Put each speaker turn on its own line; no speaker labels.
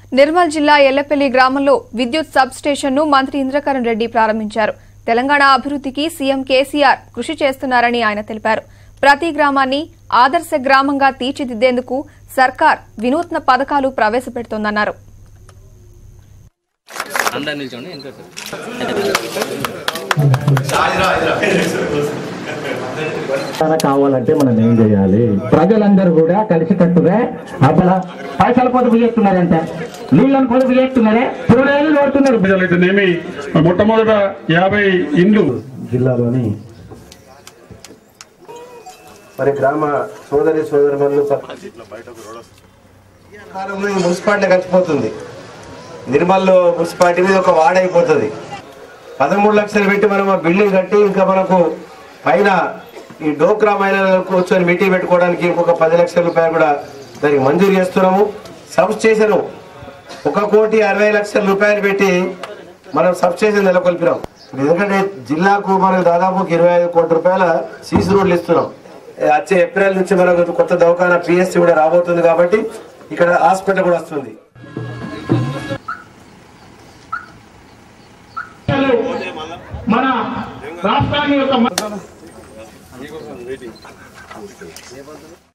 నిర్మల్ జిల్లా ఎల్లపల్లి గ్రామంలో విద్యుత్ సబ్ స్టేషన్ను మంత్రి ఇంద్రకరణ్ రెడ్డి ప్రారంభించారు తెలంగాణ అభివృద్ధికి సీఎం కేసీఆర్ కృషి చేస్తున్నారని ఆయన తెలిపారు ప్రతి గ్రామాన్ని ఆదర్శ గ్రామంగా తీర్చిదిద్దేందుకు సర్కార్ వినూత్న పథకాలు ప్రవేశపెడుతోందన్నారు
అందరు నిల్చోండి ఇంకా
తెలంగాణ కావాలంటే మనం ఏం చేయాలి ప్రజలందరూ కూడా కలిసికట్టుగా అసలు పైసలు పొదుపు చేస్తున్నారంట నీళ్ళని పొదుపు చేస్తున్నారే చూడలేదు కోరుతున్నారు
ప్రజలైతేనేమి మొట్టమొదట యాభై ఇండ్లు
జిల్లాలోని
మరి గ్రామ సోదరి సోదరులు కాలంలో ఈ మున్సిపాలిటీ కలిసిపోతుంది నిర్మల్లో మున్సిపాలిటీ మీద ఒక వార్డ్ అయిపోతుంది పదమూడు లక్షలు పెట్టి మనం ఆ బిల్డింగ్ కట్టి ఇంకా మనకు పైన ఈ డోక్రా మహిళలకు కూర్చొని మీటింగ్ పెట్టుకోవడానికి ఇంకొక పది లక్షల రూపాయలు కూడా దానికి మంజూరు చేస్తున్నాము సబ్ స్టేషన్ ఒక కోటి అరవై లక్షల రూపాయలు పెట్టి మనం సబ్ స్టేషన్ నెలకొల్పినాం ఎందుకంటే జిల్లాకు మనకు దాదాపు ఒక ఇరవై ఐదు కోట్ల రూపాయల సీసీ రోడ్లు ఇస్తున్నాం ఏ వచ్చే ఏప్రిల్ నుంచి మనకు కొత్త దవాఖానా పిఎస్సి కూడా రాబోతుంది కాబట్టి ఇక్కడ హాస్పిటల్ కూడా వస్తుంది
మన రాష్ట్రాన్ని యొక్క